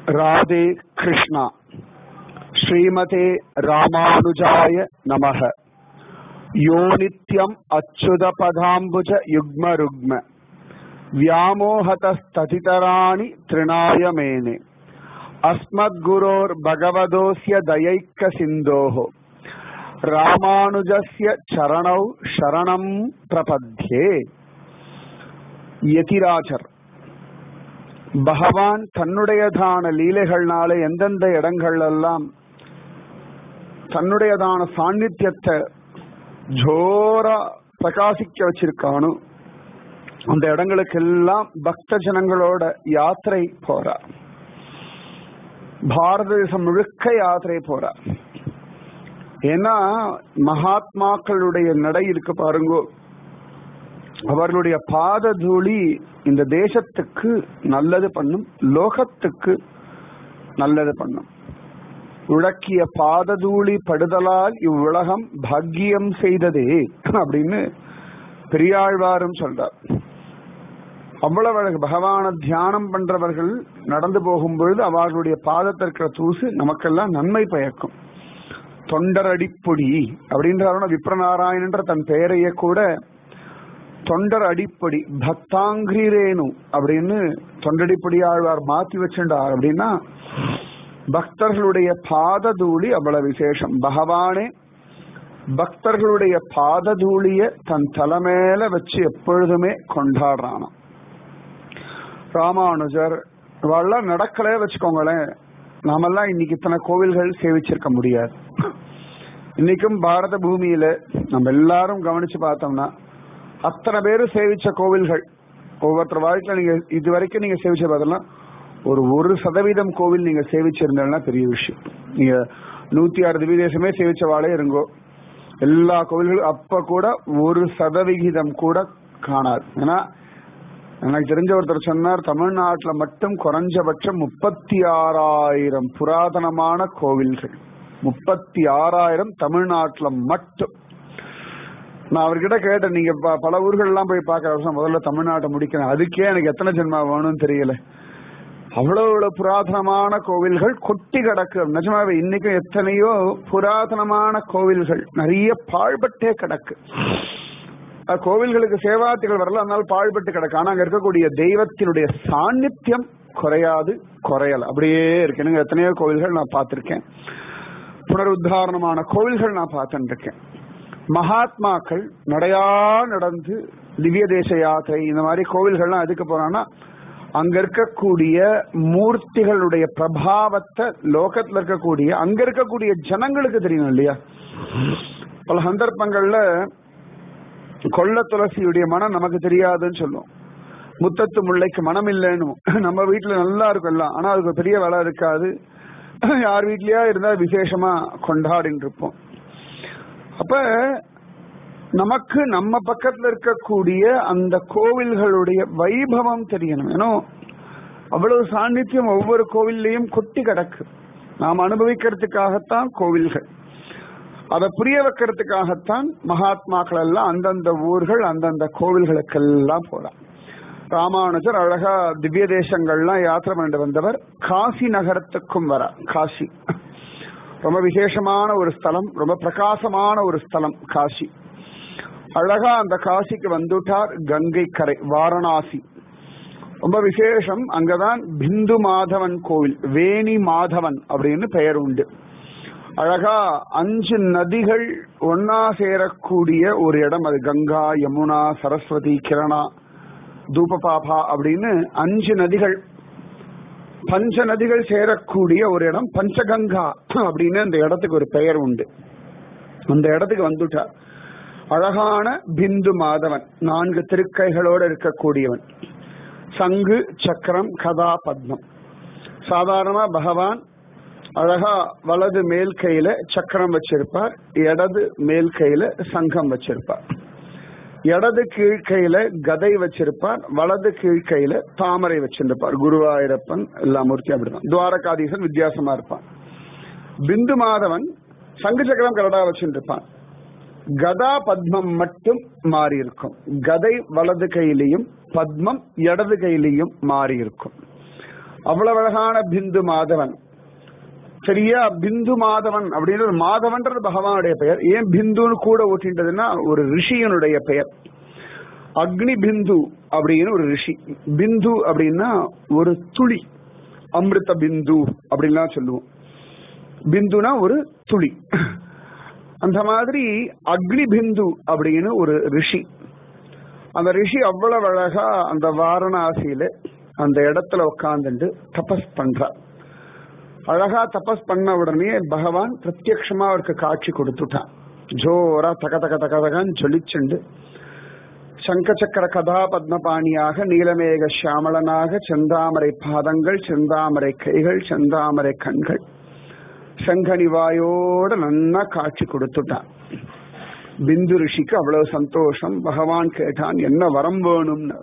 ராதே கிருஷ்ணா ஸ்ரீமதே ராமானுஜாய நமக யோ நித்யம் அச்சுத பதாம்புஜ யுக்ம ருக்ம व्यामोहतस्ततितराणि तृणाय मेने अस्मद्गुरोर्भगवदोऽस्य दयैकसिन्धोः ராமானுஜஸ்ய சரணௌ சரணம் பிரபத்யே யதிராஜர் பகவான் தன்னுடையதான லீலைகள்னால எந்தெந்த இடங்கள் எல்லாம் தன்னுடையதான சாநித்தியத்தை ஜோரா பிரகாசிக்க வச்சிருக்கானோ அந்த இடங்களுக்கெல்லாம் பக்த ஜனங்களோட யாத்திரை போறார் பாரத தேசம் முழுக்க யாத்திரை போறார் ஏன்னா மகாத்மாக்களுடைய நடை இருக்கு பாருங்கோ அவர்களுடைய பாத தூளி இந்த தேசத்துக்கு நல்லது பண்ணும் லோகத்துக்கு நல்லது பண்ணும் உழக்கிய பாததூளி படுதலால் இவ்வுலகம் பாக்கியம் செய்ததே அப்படின்னு பெரியாழ்வாரும் சொல்றார் அவ்வளவு அழகு பகவான தியானம் பண்றவர்கள் நடந்து போகும்பொழுது அவர்களுடைய பாதத்திற்கிற தூசு நமக்கெல்லாம் நன்மை பயக்கும் தொண்டர் அடிப்பொடி அப்படின்ற விப்ரநாராயணன்ற தன் பெயரையே கூட தொண்டர் அடிப்படி பக்தாங்கிரேனு அப்படின்னு தொண்டடிப்படி ஆழ்வார் மாத்தி வச்சுட்டார் அப்படின்னா பக்தர்களுடைய பாத தூளி அவ்வளவு விசேஷம் பகவானே பக்தர்களுடைய பாத தூளிய தன் தலைமையில வச்சு எப்பொழுதுமே கொண்டாடுறானாம் ராமானுஜர் இவெல்லாம் நடக்கலே வச்சுக்கோங்களேன் நாமெல்லாம் இன்னைக்கு இத்தனை கோவில்கள் சேவிச்சிருக்க முடியாது இன்னைக்கும் பாரத பூமியில நம்ம எல்லாரும் கவனிச்சு பார்த்தோம்னா அத்தனை பேரும் சேவிச்ச கோவில்கள் ஒவ்வொருத்தர் வாழ்க்கையில நீங்க இது வரைக்கும் நீங்க சேவிச்ச பார்த்தோம்னா ஒரு ஒரு சதவீதம் கோவில் நீங்க சேவிச்சிருந்தா பெரிய விஷயம் நீங்க நூத்தி ஆறு திவ்யதேசமே சேவிச்ச வாழே இருங்கோ எல்லா கோவில்களும் அப்ப கூட ஒரு சதவிகிதம் கூட காணாது ஏன்னா எனக்கு தெரிஞ்ச ஒருத்தர் சொன்னார் தமிழ்நாட்டுல மட்டும் குறைஞ்சபட்சம் முப்பத்தி ஆறாயிரம் புராதனமான கோவில்கள் முப்பத்தி ஆறாயிரம் தமிழ்நாட்டுல மட்டும் நான் அவர்கிட்ட கேட்டேன் நீங்க பல ஊர்கள்லாம் போய் பார்க்கற முதல்ல தமிழ்நாட்டை முடிக்கிறேன் அதுக்கே எனக்கு எத்தனை ஜென்மா வேணும்னு தெரியல அவ்வளவு அவ்வளவு புராதனமான கோவில்கள் கொட்டி கிடக்கு நிஜமாவே இன்னைக்கும் எத்தனையோ புராதனமான கோவில்கள் நிறைய பாழ்பட்டே கிடக்கு கோவில்களுக்கு சேவார்த்திகள் வரல அதனால பாழ்பட்டு கிடக்கு ஆனா அங்க இருக்கக்கூடிய தெய்வத்தினுடைய சாநித்தியம் குறையாது குறையல அப்படியே இருக்கு எனக்கு எத்தனையோ கோவில்கள் நான் பார்த்திருக்கேன் புனருத்தாரணமான கோவில்கள் நான் பார்த்துட்டு இருக்கேன் மகாத்மாக்கள் நடையா நடந்து திவ்ய தேச யாத்திரை இந்த மாதிரி கோவில்கள்லாம் எதுக்கு போறான்னா அங்க இருக்கக்கூடிய மூர்த்திகளுடைய பிரபாவத்தை லோகத்துல இருக்கக்கூடிய அங்க இருக்கக்கூடிய ஜனங்களுக்கு தெரியும் இல்லையா பல சந்தர்ப்பங்கள்ல கொள்ள துளசியுடைய மனம் நமக்கு தெரியாதுன்னு சொல்லுவோம் முத்தத்து முல்லைக்கு மனம் இல்லைன்னு நம்ம வீட்டுல நல்லா இருக்கும் எல்லாம் ஆனா அதுக்கு பெரிய வேலை இருக்காது யார் வீட்லயா இருந்தா விசேஷமா கொண்டாடின்னு இருப்போம் அப்ப நமக்கு நம்ம பக்கத்துல இருக்கக்கூடிய அந்த கோவில்களுடைய வைபவம் தெரியணும் ஏன்னா அவ்வளவு சாநித்தியம் ஒவ்வொரு கோவில்லையும் கொட்டி கிடக்கு நாம் அனுபவிக்கிறதுக்காகத்தான் கோவில்கள் அதை புரிய வைக்கிறதுக்காகத்தான் மகாத்மாக்கள் எல்லாம் அந்தந்த ஊர்கள் அந்தந்த கோவில்களுக்கெல்லாம் போறான் ராமானுஜர் அழகா திவ்ய தேசங்கள்லாம் யாத்திரை பண்ணிட்டு வந்தவர் காசி நகரத்துக்கும் வர காசி ரொம்ப விசேஷமான ஒரு ஸ்தலம் ரொம்ப பிரகாசமான ஒரு ஸ்தலம் காசி அழகா அந்த காசிக்கு வந்துட்டார் கங்கை கரை வாரணாசி ரொம்ப விசேஷம் அங்கதான் பிந்து மாதவன் கோவில் வேணி மாதவன் அப்படின்னு பெயர் உண்டு அழகா அஞ்சு நதிகள் ஒன்னா சேரக்கூடிய ஒரு இடம் அது கங்கா யமுனா சரஸ்வதி கிரணா தூபபாபா அப்படின்னு அஞ்சு நதிகள் பஞ்ச நதிகள் சேரக்கூடிய ஒரு இடம் பஞ்சகங்கா அப்படின்னு அந்த இடத்துக்கு ஒரு பெயர் உண்டு அந்த இடத்துக்கு வந்துட்டார் அழகான பிந்து மாதவன் நான்கு திருக்கைகளோடு இருக்கக்கூடியவன் சங்கு சக்கரம் கதா பத்மம் சாதாரணமா பகவான் அழகா வலது மேல் கையில சக்கரம் வச்சிருப்பார் இடது மேல் கையில சங்கம் வச்சிருப்பார் இடது கீழ்கையில கதை வச்சிருப்பார் வலது கீழ்கையில தாமரை வச்சிருப்பார் குருவாயூரப்பன் எல்லா மூர்த்தி அப்படிதான் துவாரகாதீசன் வித்தியாசமா இருப்பான் பிந்து மாதவன் சங்கு சக்கரம் கரடா வச்சிருப்பான் கதா பத்மம் மட்டும் மாறி இருக்கும் கதை வலது கையிலையும் பத்மம் இடது கையிலையும் மாறி இருக்கும் அவ்வளவு அழகான பிந்து மாதவன் சரியா பிந்து மாதவன் அப்படின்ற மாதவன்றது பகவானுடைய பெயர் ஏன் பிந்துன்னு கூட ஓட்டின்றதுன்னா ஒரு ரிஷியனுடைய பெயர் அக்னி பிந்து அப்படின்னு ஒரு ரிஷி பிந்து அப்படின்னா ஒரு துளி அமிர்த பிந்து அப்படின்லாம் சொல்லுவோம் பிந்துனா ஒரு துளி அந்த மாதிரி அக்னி பிந்து அப்படின்னு ஒரு ரிஷி அந்த ரிஷி அவ்வளவு அழகா அந்த வாரணாசியில அந்த இடத்துல உட்காந்துட்டு தபஸ் பண்றார் அழகா தபஸ் பண்ண உடனே பகவான் பிரத்யக்ஷமா அவருக்கு காட்சி கொடுத்துட்டான் ஜோரா தக தக தக தகன்னு ஜொலிச்சுண்டு சங்கச்சக்கர கதா பத்மபாணியாக நீலமேக சியாமளனாக செந்தாமரை பாதங்கள் செந்தாமரை கைகள் செந்தாமரை கண்கள் சங்கனிவாயோட நன்னா காட்சி கொடுத்துட்டான் பிந்து ரிஷிக்கு அவ்வளவு சந்தோஷம் பகவான் கேட்டான் என்ன வரம் வேணும்னு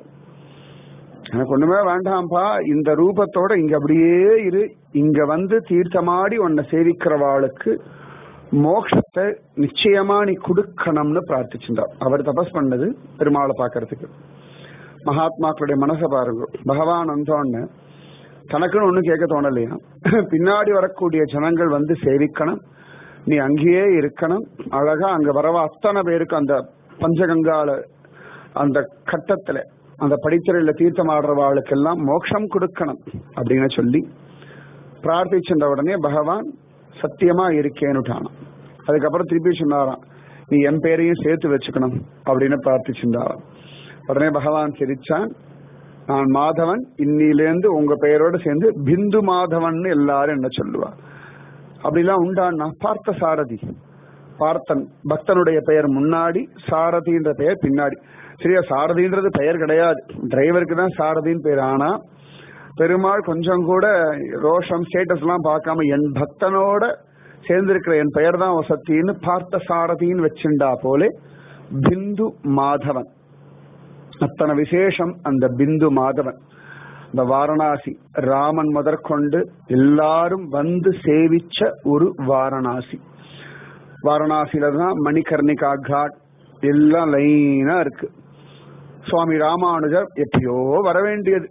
எனக்கு ஒண்ணுமே வேண்டாம்ப்பா இந்த ரூபத்தோட இங்க அப்படியே இரு இங்க வந்து தீர்த்தமாடி உன்னை சேவிக்கிறவாளுக்கு மோட்சத்தை நிச்சயமா நீ கொடுக்கணும்னு பிரார்த்திச்சிருந்தார் அவர் தபஸ் பண்ணது பெருமாளை பார்க்கறதுக்கு மகாத்மாக்களுடைய மனசை பாருங்க பகவான் வந்தோன்னு தனக்குன்னு ஒண்ணும் கேட்க தோணலையா பின்னாடி வரக்கூடிய ஜனங்கள் வந்து சேவிக்கணும் நீ அங்கேயே இருக்கணும் அழகா அங்க வரவ அத்தனை பேருக்கு அந்த பஞ்சகங்கால அந்த கட்டத்துல அந்த படித்துறையில தீர்த்தம் ஆடுறவாளுக்கெல்லாம் மோட்சம் கொடுக்கணும் அப்படின்னு சொல்லி பிரார்த்திச்சிருந்த உடனே பகவான் சத்தியமா இருக்கேன்னுட்டானான் அதுக்கப்புறம் திருப்பி சொன்னாராம் நீ என் பேரையும் சேர்த்து வச்சுக்கணும் அப்படின்னு பிரார்த்திச்சிருந்தாராம் உடனே பகவான் சிரிச்சான் நான் மாதவன் இன்னிலேருந்து உங்க பெயரோட சேர்ந்து பிந்து மாதவன் எல்லாரும் என்ன சொல்லுவா அப்படிலாம் உண்டான்னா பார்த்த சாரதி பார்த்தன் பக்தனுடைய பெயர் முன்னாடி சாரதின்ற பெயர் பின்னாடி சரியா சாரதின்றது பெயர் கிடையாது டிரைவருக்கு தான் சாரதின்னு பேர் ஆனா பெருமாள் கொஞ்சம் கூட ரோஷம் ஸ்டேட்டஸ் எல்லாம் பார்க்காம என் பக்தனோட சேர்ந்திருக்கிற என் பெயர் தான் வசத்தின்னு பார்த்த சாரதின்னு வச்சுண்டா போலே பிந்து மாதவன் அத்தனை விசேஷம் அந்த பிந்து மாதவன் இந்த வாரணாசி ராமன் முதற்கொண்டு எல்லாரும் வந்து சேவிச்ச ஒரு வாரணாசி வாரணாசியில தான் மணிகர்ணிகா காட் எல்லாம் லைனா இருக்கு சுவாமி ராமானுஜர் எப்பயோ வர வேண்டியது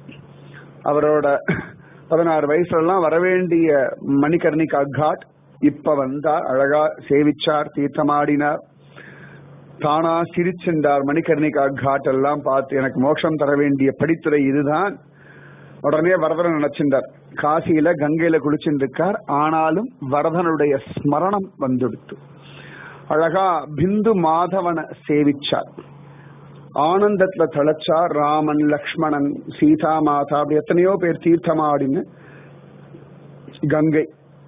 அவரோட பதினாறு வயசுல எல்லாம் வரவேண்டிய மணிகர்ணிகா காட் இப்ப வந்தார் அழகா சேவிச்சார் தீர்த்தமாடினார் தானா சிரிச்சென்றார் மணிகர்ணிகா காட் எல்லாம் பார்த்து எனக்கு மோட்சம் தர வேண்டிய படித்துறை இதுதான் உடனே வரதன் நினைச்சிருந்தார் காசியில கங்கையில குளிச்சுருக்கார் ஆனாலும் வரதனுடைய ஸ்மரணம் வந்துடுத்து அழகா பிந்து மாதவனை சேவிச்சார் ஆனந்தத்துல தளச்சார் ராமன் லக்ஷ்மணன் சீதா மாதா அப்படி எத்தனையோ பேர் தீர்த்தமாடின்னு கங்கை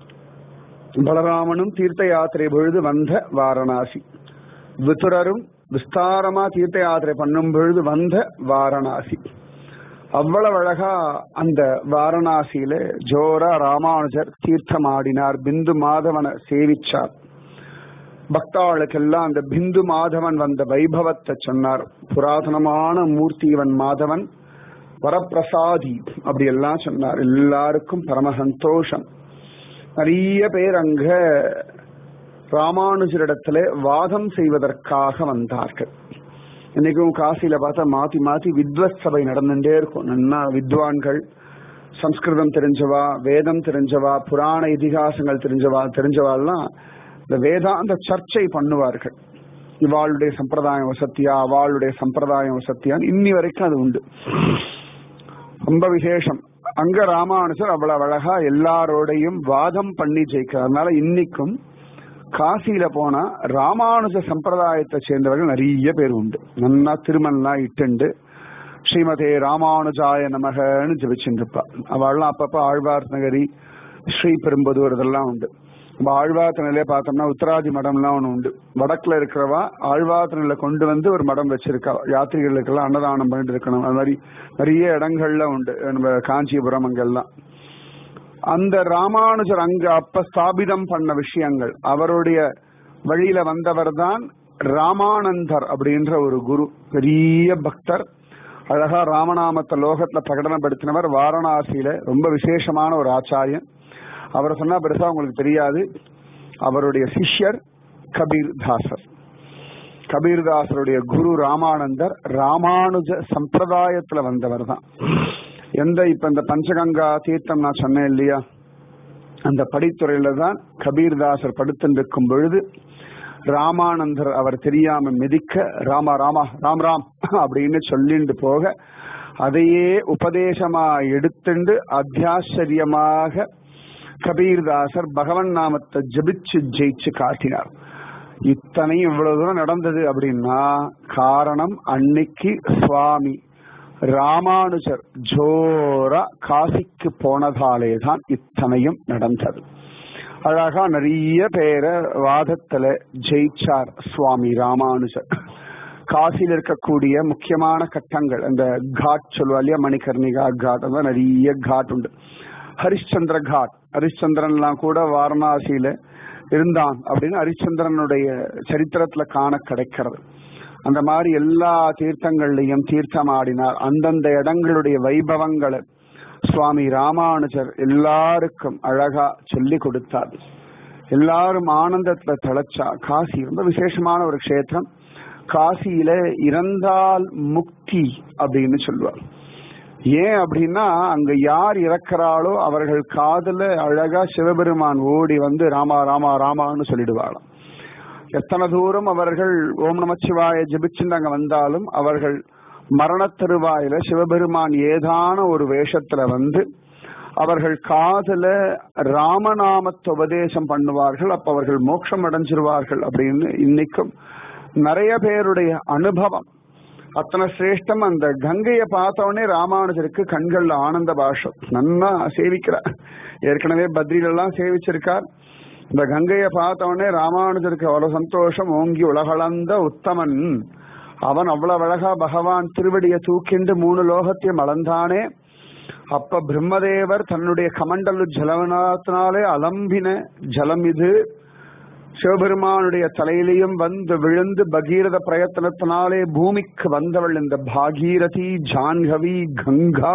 பலராமனும் தீர்த்த யாத்திரை பொழுது வந்த வாரணாசி விதுரரும் விஸ்தாரமா தீர்த்த யாத்திரை பண்ணும் பொழுது வந்த வாரணாசி அவ்வளவு அழகா அந்த வாரணாசியில ஜோரா ராமானுஜர் தீர்த்தமாடினார் பிந்து மாதவனை சேவிச்சார் பக்தாளுக்கெல்லாம் அந்த பிந்து மாதவன் வந்த வைபவத்தை சொன்னார் புராதனமான மூர்த்தி இவன் மாதவன் வரப்பிரசாதி அப்படி எல்லாம் சொன்னார் எல்லாருக்கும் பரம சந்தோஷம் நிறைய பேர் அங்க ராமானுஜரிடத்துல வாதம் செய்வதற்காக வந்தார்கள் இன்னைக்கும் காசியில பார்த்தா மாத்தி மாத்தி வித்வத் சபை நடந்துட்டே இருக்கும் நன்னா வித்வான்கள் சம்ஸ்கிருதம் தெரிஞ்சவா வேதம் தெரிஞ்சவா புராண இதிகாசங்கள் தெரிஞ்சவா தெரிஞ்சவாள்லாம் இந்த வேதாந்த சர்ச்சை பண்ணுவார்கள் இவாளுடைய சம்பிரதாயம் வசத்தியா அவளுடைய சம்பிரதாயம் வசத்தியான்னு இன்னி வரைக்கும் அது உண்டு ரொம்ப விசேஷம் அங்க ராமானுஜர் அவ்வளவு அழகா எல்லாரோடையும் வாதம் பண்ணி ஜெயிக்கிறார் அதனால இன்னைக்கும் காசியில போனா ராமானுஜ சம்பிரதாயத்தை சேர்ந்தவர்கள் நிறைய பேர் உண்டு நன்னா திருமணம்லாம் இட்டுண்டு ஸ்ரீமதே ராமானுஜாய நமகன்னு ஜபிச்சுட்டு இருப்பா அவள்லாம் அப்பப்ப ஆழ்வார் நகரி ஸ்ரீ பெரும்பதூர் இதெல்லாம் உண்டு நம்ம ஆழ்வார்த்தனிலே பார்த்தோம்னா உத்தராதி மடம்லாம் ஒன்று உண்டு வடக்குல இருக்கிறவா ஆழ்வார்த்தனில கொண்டு வந்து ஒரு மடம் வச்சிருக்கா யாத்திரிகளுக்கெல்லாம் அன்னதானம் பண்ணிட்டு இருக்கணும் அது மாதிரி நிறைய இடங்கள்ல உண்டு நம்ம காஞ்சிபுரம் அங்கெல்லாம் அந்த ராமானுஜர் அங்க அப்ப ஸ்தாபிதம் பண்ண விஷயங்கள் அவருடைய வழியில வந்தவர் தான் ராமானந்தர் அப்படின்ற ஒரு குரு பெரிய பக்தர் அழகா ராமநாமத்தை லோகத்துல பிரகடனப்படுத்தினவர் வாரணாசியில ரொம்ப விசேஷமான ஒரு ஆச்சாரியன் அவரை சொன்னா பெருசா உங்களுக்கு தெரியாது அவருடைய சிஷ்யர் கபீர் தாசர் கபீர்தாசருடைய குரு ராமானந்தர் ராமானுஜ சம்பிரதாயத்துல வந்தவர் தான் எந்த இப்ப இந்த பஞ்சகங்கா தீர்த்தம் நான் சொன்னேன் இல்லையா அந்த படித்துறையில தான் கபீர்தாசர் படுத்திருக்கும் பொழுது ராமானந்தர் அவர் தெரியாம மிதிக்க ராமா ராமா ராம் ராம் அப்படின்னு சொல்லிட்டு போக அதையே உபதேசமா எடுத்துண்டு அத்தியாச்சரியமாக கபீர்தாசர் பகவன் நாமத்தை ஜபிச்சு ஜெயிச்சு காட்டினார் இத்தனையும் இவ்வளவு தூரம் நடந்தது அப்படின்னா காரணம் அன்னைக்கு சுவாமி ராமானுஜர் ஜோரா காசிக்கு போனதாலே தான் இத்தனையும் நடந்தது அழகா நிறைய பேரை வாதத்துல ஜெயிச்சார் சுவாமி ராமானுஜர் காசியில் இருக்கக்கூடிய முக்கியமான கட்டங்கள் அந்த காட் சொல்லுவா இல்லையா மணிகர்ணிகா காட் அதான் நிறைய காட் உண்டு ஹரிಶ್ಚಂದ್ರ காட் ஹரிಶ್ಚಂದ್ரன்லாம் கூட வாரணாசியில இருந்தான் அப்படின்னு ஹரிச்சந்திரனுடைய சரித்திரத்துல காண கிடைக்கிறது அந்த மாதிரி எல்லா தீர்த்தங்கள்லையும் தீர்த்தமாடினார் அந்தந்த இடங்களுடைய வைபவங்களை சுவாமி ராமானுஜர் எல்லாருக்கும் அழகா சொல்லி கொடுத்தார் எல்லாரும் ஆனந்தத்துல திளைச்சா காசி ரொம்ப விசேஷமான ஒரு க்ஷேத்திரம் காசியில இறந்தால் முக்தி அப்படின்னு சொல்லுவார் ஏன் அப்படின்னா அங்க யார் இறக்குறாளோ அவர்கள் காதுல அழகா சிவபெருமான் ஓடி வந்து ராமா ராமா ராமான்னு சொல்லிடுவாளாம் எத்தனை தூரம் அவர்கள் ஓம் நமச்சிவாய ஜபிச்சுட்டு அங்க வந்தாலும் அவர்கள் மரண தருவாயில சிவபெருமான் ஏதான ஒரு வேஷத்துல வந்து அவர்கள் காதுல ராமநாமத்தை உபதேசம் பண்ணுவார்கள் அப்ப அவர்கள் மோட்சம் அடைஞ்சிருவார்கள் அப்படின்னு இன்னைக்கும் நிறைய பேருடைய அனுபவம் அத்தனை சிரேஷ்டம் அந்த கங்கையை பார்த்தவொடனே ராமானுஜருக்கு கண்கள்ல ஆனந்த பாஷம் நன்னா சேவிக்கிறார் ஏற்கனவே பத்ரிலெல்லாம் சேவிச்சிருக்கார் இந்த கங்கையை பார்த்தவொடனே ராமானுஜருக்கு அவ்வளவு சந்தோஷம் ஓங்கி உலகளந்த உத்தமன் அவன் அவ்வளவு அழகா பகவான் திருவடியை தூக்கிண்டு மூணு லோகத்தையும் அளந்தானே அப்ப பிரம்மதேவர் தன்னுடைய கமண்டலு ஜலவனாத்தினாலே அலம்பின ஜலம் இது சிவபெருமானுடைய தலையிலையும் வந்து விழுந்து பகீரத பிரயத்தனத்தினாலே பூமிக்கு வந்தவள் இந்த பாகீரதி ஜான்கவி கங்கா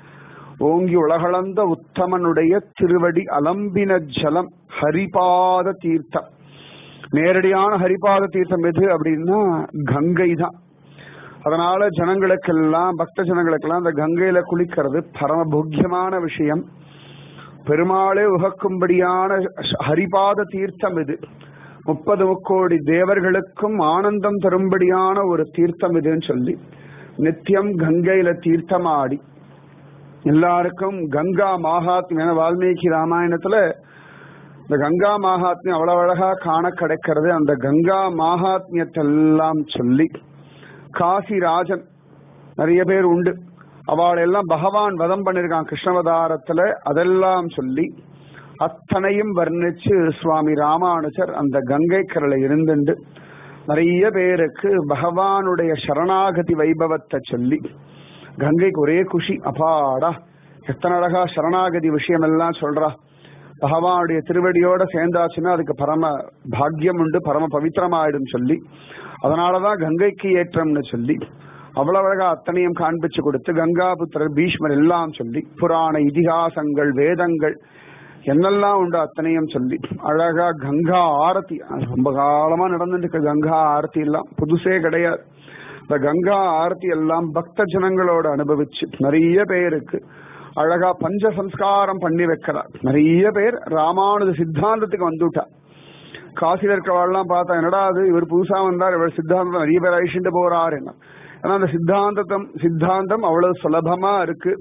ஓங்கி உலகளந்த உத்தமனுடைய திருவடி அலம்பின ஜலம் ஹரிபாத தீர்த்தம் நேரடியான ஹரிபாத தீர்த்தம் எது அப்படின்னா கங்கை தான் அதனால ஜனங்களுக்கெல்லாம் பக்த ஜனங்களுக்கெல்லாம் அந்த கங்கையில குளிக்கிறது பரம போக்கியமான விஷயம் பெருமாளே உகக்கும்படியான ஹரிபாத தீர்த்தம் இது முப்பது முக்கோடி தேவர்களுக்கும் ஆனந்தம் தரும்படியான ஒரு தீர்த்தம் இதுன்னு சொல்லி நித்தியம் கங்கையில தீர்த்தமாடி எல்லாருக்கும் கங்கா மாகாத்மியம் வால்மீகி ராமாயணத்துல இந்த கங்கா மாகாத்மியம் அவ்வளவு அழகா காண கிடைக்கிறது அந்த கங்கா மாகாத்மியத்தை எல்லாம் சொல்லி காசி ராஜன் நிறைய பேர் உண்டு அவள் எல்லாம் பகவான் வதம் பண்ணிருக்கான் கிருஷ்ணவதாரத்துல அதெல்லாம் சொல்லி அத்தனையும் வர்ணிச்சு சுவாமி ராமானுஜர் அந்த கங்கை கரல இருந்துண்டு நிறைய பேருக்கு பகவானுடைய சரணாகதி வைபவத்தை சொல்லி கங்கைக்கு ஒரே குஷி அப்பாடா எத்தனை அழகா சரணாகதி விஷயம் எல்லாம் சொல்றா பகவானுடைய திருவடியோட சேர்ந்தாச்சுன்னா அதுக்கு பரம பாக்கியம் உண்டு பரம பவித்திரமாயிடும் சொல்லி அதனாலதான் கங்கைக்கு ஏற்றம்னு சொல்லி அவ்வளவு அழகா அத்தனையும் காண்பிச்சு கொடுத்து கங்காபுத்திரர் பீஷ்மர் எல்லாம் சொல்லி புராண இதிகாசங்கள் வேதங்கள் என்னெல்லாம் உண்டு அத்தனையும் சொல்லி அழகா கங்கா ஆரத்தி ரொம்ப காலமா நடந்துட்டு இருக்க கங்கா ஆரத்தி எல்லாம் புதுசே கிடையாது இந்த கங்கா ஆரத்தி எல்லாம் பக்த ஜனங்களோட அனுபவிச்சு நிறைய பேருக்கு அழகா பஞ்ச சம்ஸ்காரம் பண்ணி வைக்கிறார் நிறைய பேர் ராமானுஜ சித்தாந்தத்துக்கு வந்துட்டா காசில இருக்கவாள்லாம் பார்த்தா என்னடா அது இவர் புதுசா வந்தார் இவர் சித்தாந்தம் நிறைய பேர் அழிச்சுட்டு போறாரு என்ன ஆனா அந்த சித்தாந்தத்தம் சித்தாந்தம் அவ்வளவு சுலபமா இருக்கு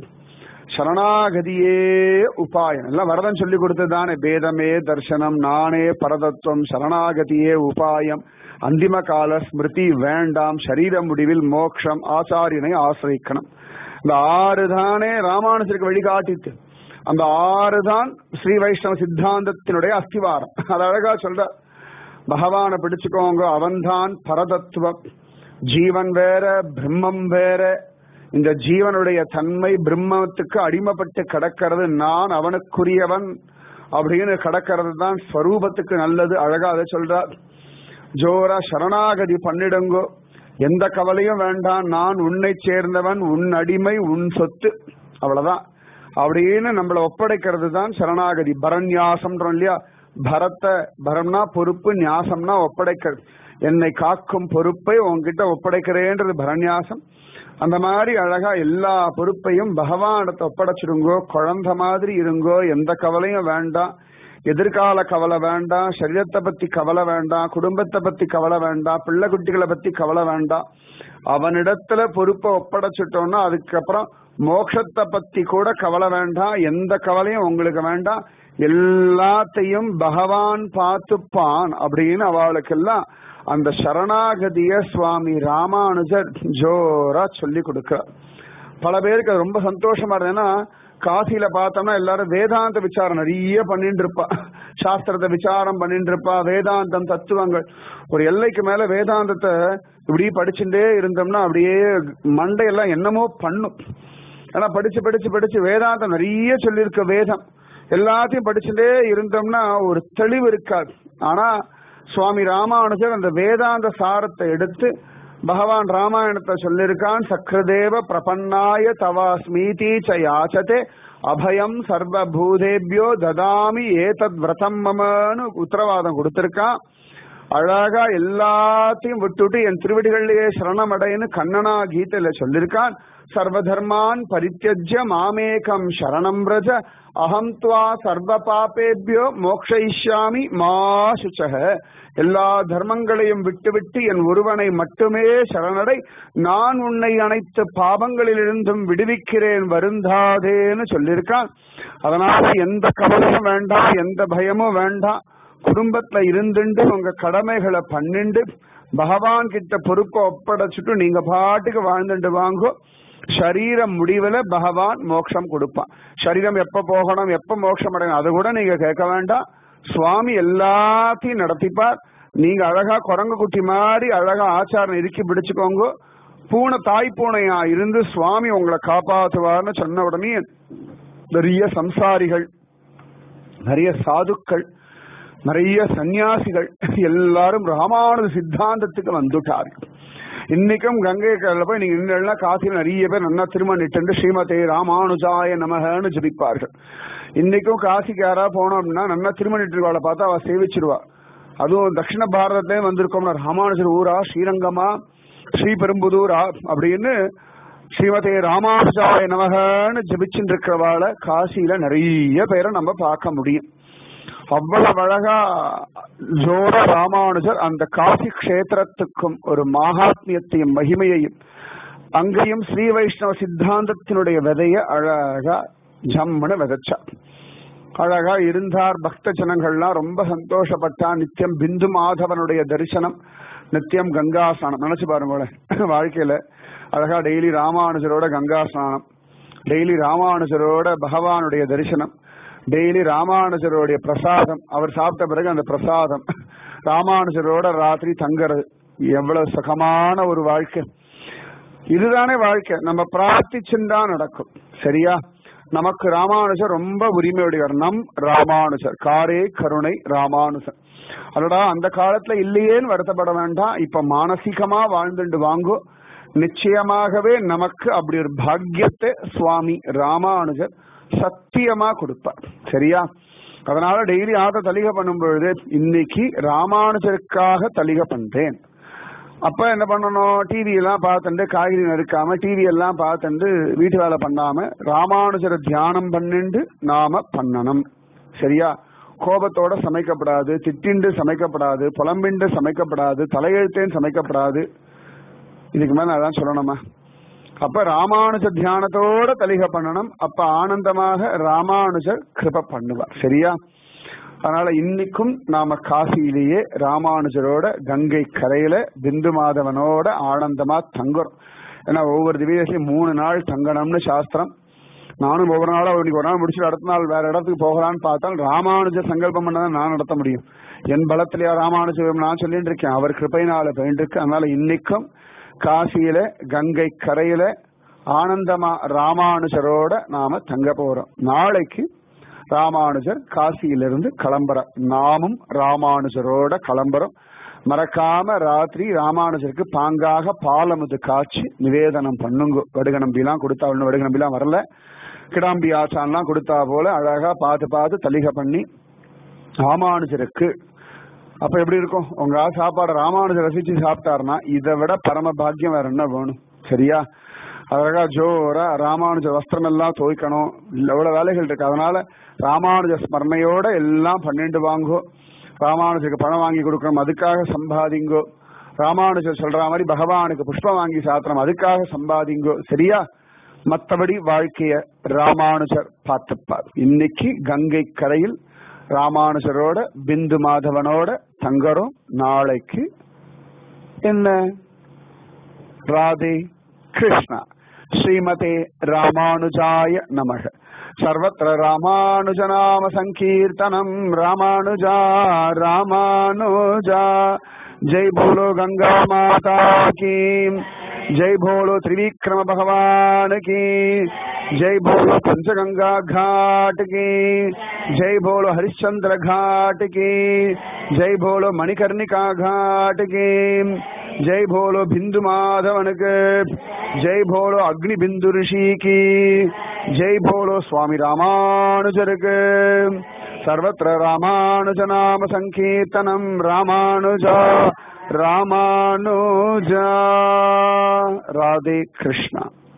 சரணாகதியே உபாயம் எல்லாம் வரதன் சொல்லி கொடுத்ததுதானே பேதமே தர்சனம் நானே பரதத்துவம் சரணாகதியே உபாயம் அந்திம கால ஸ்மிருதி வேண்டாம் சரீர முடிவில் மோக்ஷம் ஆச்சாரியனை ஆசிரிக்கணும் இந்த ஆறு தானே ராமானுஜருக்கு வழிகாட்டித்து அந்த ஆறு தான் ஸ்ரீ வைஷ்ணவ சித்தாந்தத்தினுடைய அஸ்திவாரம் அது அழகா சொல்ற பகவானை பிடிச்சுக்கோங்க அவன்தான் பரதத்துவம் ஜீவன் வேற பிரம்மம் வேற இந்த ஜீவனுடைய தன்மை பிரம்மத்துக்கு அடிமைப்பட்டு கிடக்கிறது நான் அவனுக்குரியவன் அப்படின்னு கிடக்கிறது தான் ஸ்வரூபத்துக்கு நல்லது அழகா அதை சொல்றார் ஜோரா சரணாகதி பண்ணிடுங்கோ எந்த கவலையும் வேண்டாம் நான் உன்னை சேர்ந்தவன் உன் அடிமை உன் சொத்து அவ்வளவுதான் அப்படின்னு நம்மளை ஒப்படைக்கிறது தான் சரணாகதி பரநியாசம்ன்றோம் இல்லையா பரத்தை பரம்னா பொறுப்பு நியாசம்னா ஒப்படைக்கிறது என்னை காக்கும் பொறுப்பை உன்கிட்ட ஒப்படைக்கிறேன்றது பரநியாசம் அந்த மாதிரி அழகா எல்லா பொறுப்பையும் பகவானிடத்தை ஒப்படைச்சிருங்கோ குழந்தை மாதிரி இருங்கோ எந்த கவலையும் வேண்டாம் எதிர்கால கவலை வேண்டாம் சரீரத்தை பத்தி கவலை வேண்டாம் குடும்பத்தை பத்தி கவலை வேண்டாம் பிள்ளை குட்டிகளை பத்தி கவலை வேண்டாம் அவனிடத்துல பொறுப்பை ஒப்படைச்சிட்டோம்னா அதுக்கப்புறம் மோட்சத்தை பத்தி கூட கவலை வேண்டாம் எந்த கவலையும் உங்களுக்கு வேண்டாம் எல்லாத்தையும் பகவான் பார்த்துப்பான் அப்படின்னு அவளுக்கெல்லாம் அந்த சரணாகதிய சுவாமி ராமானுஜர் ஜோரா சொல்லி கொடுக்கிறார் பல பேருக்கு அது ரொம்ப சந்தோஷமா இருந்ததுன்னா காசியில பார்த்தோம்னா எல்லாரும் வேதாந்த விசாரம் நிறைய பண்ணிட்டு இருப்பா சாஸ்திரத்தை விசாரம் பண்ணிட்டு இருப்பா வேதாந்தம் தத்துவங்கள் ஒரு எல்லைக்கு மேல வேதாந்தத்தை இப்படி படிச்சுட்டே இருந்தோம்னா அப்படியே மண்டையெல்லாம் என்னமோ பண்ணும் ஆனா படிச்சு படிச்சு படிச்சு வேதாந்தம் நிறைய சொல்லியிருக்க வேதம் எல்லாத்தையும் படிச்சுட்டே இருந்தோம்னா ஒரு தெளிவு இருக்காது ஆனா சுவாமி ராமானுஜர் அந்த வேதாந்த சாரத்தை எடுத்து பகவான் ராமாயணத்தை சொல்லியிருக்கான் சக்கரதேவ பிரபன்னாய தவாஸ்மீதி ச யாச்சதே அபயம் சர்வபூதேபியோ ததாமி ஏதத் விரதம் மமன்னு உத்தரவாதம் கொடுத்திருக்கான் அழகா எல்லாத்தையும் விட்டுட்டு என் திருவடிகளிலேயே சரணமடைன்னு கண்ணனா கீதையில சொல்லியிருக்கான் சர்வதர்மான் பரித்தியஜ்ய மாமேகம் சரணம் பிரஜ அகம் துவா சர்வ பாபேபியோ மோக்ஷயிஷ்யாமி மா சுச்சக எல்லா தர்மங்களையும் விட்டுவிட்டு என் ஒருவனை மட்டுமே சரணடை நான் உன்னை அனைத்து பாவங்களிலிருந்தும் விடுவிக்கிறேன் வருந்தாதேன்னு சொல்லியிருக்கான் அதனால எந்த கவலையும் வேண்டாம் எந்த பயமும் வேண்டாம் குடும்பத்துல இருந்துட்டு உங்க கடமைகளை பண்ணிண்டு பகவான் கிட்ட பொறுப்பை ஒப்படைச்சிட்டு நீங்க பாட்டுக்கு வாழ்ந்துட்டு வாங்கோ சரீரம் முடிவுல பகவான் மோட்சம் கொடுப்பான் சரீரம் எப்ப போகணும் எப்ப மோட்சம் அடையணும் அது கூட நீங்க கேட்க வேண்டாம் சுவாமி எல்லாத்தையும் நடத்திப்பார் நீங்க அழகா குரங்கு குட்டி மாதிரி அழகா ஆச்சாரம் இறுக்கி பிடிச்சுக்கோங்க பூனை தாய் பூனையா இருந்து சுவாமி உங்களை காப்பாற்றுவார்னு சொன்ன உடனே நிறைய சம்சாரிகள் நிறைய சாதுக்கள் நிறைய சன்னியாசிகள் எல்லாரும் ராமானுஜ சித்தாந்தத்துக்கு வந்துட்டார்கள் இன்னைக்கும் கங்கை கரையில போய் நீங்க நின்னா காசியில் நிறைய பேர் நல்லா திருமணம் இட்டு ஸ்ரீமதே ராமானுஜாய நமகன்னு ஜபிப்பார்கள் இன்னைக்கும் காசிக்கு யாரா போனோம்னா நல்லா திருமணிட்டுவாளை பார்த்தா அவ சேவிச்சிருவா அதுவும் தட்சிண பாரதத்திலே வந்திருக்கோம்னா ராமானுஜர் ஊரா ஸ்ரீரங்கமா ஸ்ரீபெரும்புதூரா அப்படின்னு ஸ்ரீமதே ராமானுஜாய நமகன்னு ஜபிச்சுட்டு இருக்கிறவாள காசியில நிறைய பேரை நம்ம பார்க்க முடியும் அவ்வளவு அழகா ஜோர ராமானுஜர் அந்த காசி கஷேத்திரத்துக்கும் ஒரு மகாத்மியத்தையும் மகிமையையும் அங்கேயும் ஸ்ரீ வைஷ்ணவ சித்தாந்தத்தினுடைய விதைய அழகா ஜம்முன்னு விதைச்சா அழகா இருந்தார் பக்த ஜனங்கள்லாம் ரொம்ப சந்தோஷப்பட்டா நித்தியம் பிந்து மாதவனுடைய தரிசனம் நித்தியம் கங்கா ஸ்நானம் நினைச்சு பாருங்களேன் வாழ்க்கையில அழகா டெய்லி ராமானுஜரோட கங்கா ஸ்நானம் டெய்லி ராமானுஜரோட பகவானுடைய தரிசனம் டெய்லி ராமானுஜருடைய பிரசாதம் அவர் சாப்பிட்ட பிறகு அந்த பிரசாதம் ராமானுஜரோட ராத்திரி தங்குறது எவ்வளவு சுகமான ஒரு வாழ்க்கை இதுதானே வாழ்க்கை நம்ம பிரார்த்திச்சுதான் நடக்கும் சரியா நமக்கு ராமானுஜர் ரொம்ப உரிமையுடையவர் நம் ராமானுஜர் காரே கருணை ராமானுஜர் அதோடா அந்த காலத்துல இல்லையேன்னு வருத்தப்பட வேண்டாம் இப்ப மானசீகமா வாழ்ந்துட்டு வாங்கோ நிச்சயமாகவே நமக்கு அப்படி ஒரு பாக்கியத்தை சுவாமி ராமானுஜர் சத்தியமா கொடுப்பார் சரியா அதனால டெய்லி ஆத்த தலிகை பண்ணும் பொழுது இன்னைக்கு ராமானுஜருக்காக தலிகை பண்றேன் அப்ப என்ன பண்ணணும் டிவி எல்லாம் பார்த்துட்டு காய்கறி நறுக்காம டிவி எல்லாம் பார்த்துட்டு வீட்டு வேலை பண்ணாம ராமானுஜரை தியானம் பண்ணிண்டு நாம பண்ணணும் சரியா கோபத்தோட சமைக்கப்படாது திட்டிண்டு சமைக்கப்படாது புலம்பிண்டு சமைக்கப்படாது தலையெழுத்தேன் சமைக்கப்படாது இதுக்கு மேல அதான் சொல்லணுமா அப்ப ராமானுஜ தியானத்தோட தலிக பண்ணணும் அப்ப ஆனந்தமாக ராமானுஜர் கிருப பண்ணுவார் சரியா அதனால இன்னைக்கும் நாம காசியிலேயே ராமானுஜரோட கங்கை கரையில பிந்து மாதவனோட ஆனந்தமா தங்குறோம் ஏன்னா ஒவ்வொரு திவ்யதேசியும் மூணு நாள் தங்கணும்னு சாஸ்திரம் நானும் ஒவ்வொரு நாளும் இன்னைக்கு ஒரு நாள் முடிச்சுட்டு அடுத்த நாள் வேற இடத்துக்கு போகலான்னு பார்த்தால் ராமானுஜர் சங்கல்பம் பண்ணதான் நான் நடத்த முடியும் என் பலத்திலேயே ராமானுஜர் நான் சொல்லிட்டு இருக்கேன் அவர் கிருப்பையினால இருக்கு அதனால இன்னைக்கும் காசியில கங்கை கரையில ஆனந்தமா ராமானுஜரோட நாம தங்க போறோம் நாளைக்கு ராமானுஜர் காசியிலிருந்து கிளம்புற நாமும் ராமானுஜரோட கிளம்புறோம் மறக்காம ராத்திரி ராமானுஜருக்கு பாங்காக பாலமுது காய்ச்சி நிவேதனம் பண்ணுங்க வடுக நம்பிலாம் கொடுத்தா ஒன்னும் வடுக நம்பிலாம் வரல கிடாம்பி ஆச்சான்லாம் கொடுத்தா போல அழகா பார்த்து பார்த்து தலிகை பண்ணி ராமானுஜருக்கு அப்ப எப்படி இருக்கும் உங்க சாப்பாடு ராமானுஜர் ரசிச்சு சாப்பிட்டாருன்னா இதை விட பரம பாக்கியம் வேற என்ன வேணும் சரியா அழகா ஜோரா ராமானுஜ வஸ்திரம் எல்லாம் துவைக்கணும் எவ்வளவு வேலைகள் இருக்கு அதனால ராமானுஜ ஸ்மரணையோட எல்லாம் பன்னெண்டு வாங்கோ ராமானுஜருக்கு பணம் வாங்கி கொடுக்கணும் அதுக்காக சம்பாதிங்கோ ராமானுஜர் சொல்ற மாதிரி பகவானுக்கு புஷ்பம் வாங்கி சாத்திரம் அதுக்காக சம்பாதிங்கோ சரியா மத்தபடி வாழ்க்கைய ராமானுஜர் பார்த்துப்பார் இன்னைக்கு கங்கை கரையில் ராமானுஜரோட பிந்து மாதவனோட தங்கறோம் நாளைக்கு என்ன ராதே கிருஷ்ணா ஸ்ரீமதே ராமானுஜாய நமக சர்வத்திர ராமானுஜநாம சங்கீர்த்தனம் ராமானுஜா ராமானுஜா ஜெய் போலோ கங்கா மாதா கீ जय भोलो त्रिविक्रम भगवान की जय भोलो पंचगंगा घाट की जय भोलो हरिश्चंद्र घाट की जय भोलो मणिकर्णिका घाट की जय भोलो बिंदु माधवन के जय भोलो अग्नि बिंदु ऋषि की जय भोलो स्वामी रामानुजर के सर्वत्र रामानुज नाम संकीर्तनम रामानुजा रामानुजा राधे कृष्णा